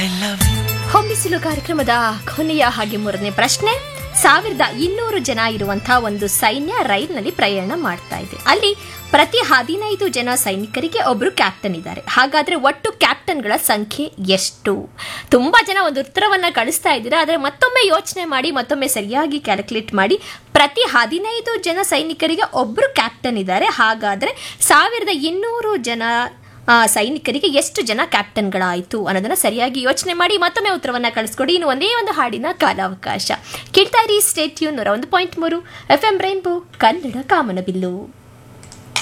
I love you ಹೊಂಬಿಸಿಲು ಕಾರ್ಯಕ್ರಮದ ಕೊನೆಯ ಹಾಗೆ ಮೂರನೇ ಪ್ರಶ್ನೆ ಸಾವಿರದ ಇನ್ನೂರು ಜನ ಇರುವಂತಹ ಒಂದು ಸೈನ್ಯ ರೈಲ್ನಲ್ಲಿ ಪ್ರಯಾಣ ಮಾಡ್ತಾ ಇದೆ ಅಲ್ಲಿ ಪ್ರತಿ ಹದಿನೈದು ಜನ ಸೈನಿಕರಿಗೆ ಒಬ್ರು ಕ್ಯಾಪ್ಟನ್ ಇದ್ದಾರೆ ಹಾಗಾದ್ರೆ ಒಟ್ಟು ಕ್ಯಾಪ್ಟನ್ಗಳ ಸಂಖ್ಯೆ ಎಷ್ಟು ತುಂಬಾ ಜನ ಒಂದು ಉತ್ತರವನ್ನ ಕಳಿಸ್ತಾ ಇದ್ದೀರಾ ಆದರೆ ಮತ್ತೊಮ್ಮೆ ಯೋಚನೆ ಮಾಡಿ ಮತ್ತೊಮ್ಮೆ ಸರಿಯಾಗಿ ಕ್ಯಾಲ್ಕುಲೇಟ್ ಮಾಡಿ ಪ್ರತಿ ಹದಿನೈದು ಜನ ಸೈನಿಕರಿಗೆ ಒಬ್ರು ಕ್ಯಾಪ್ಟನ್ ಇದ್ದಾರೆ ಹಾಗಾದ್ರೆ ಸಾವಿರದ ಇನ್ನೂರು ಜನ ಆ, ಸೈನಿಕರಿಗೆ ಎಷ್ಟು ಜನ ಕ್ಯಾಪ್ಟನ್ಗಳಾಯಿತು ಅನ್ನೋದನ್ನ ಸರಿಯಾಗಿ ಯೋಚನೆ ಮಾಡಿ ಮತ್ತೊಮ್ಮೆ ಉತ್ತರವನ್ನ ಕಳಿಸ್ಕೊಡಿ ಇನ್ನು ಒಂದೇ ಒಂದು ಹಾಡಿನ ಕಾಲಾವಕಾಶ ಕೇಳ್ತಾ ಇರಿ ಸ್ಟೇಟ್ ಟ್ಯೂನ್ ನೂರ ಒಂದು ಪಾಯಿಂಟ್ ಮೂರು ಎಫ್ ಎಂ ರೈನ್ಬೋ ಕನ್ನಡ ಕಾಮನಬಿಲ್ಲು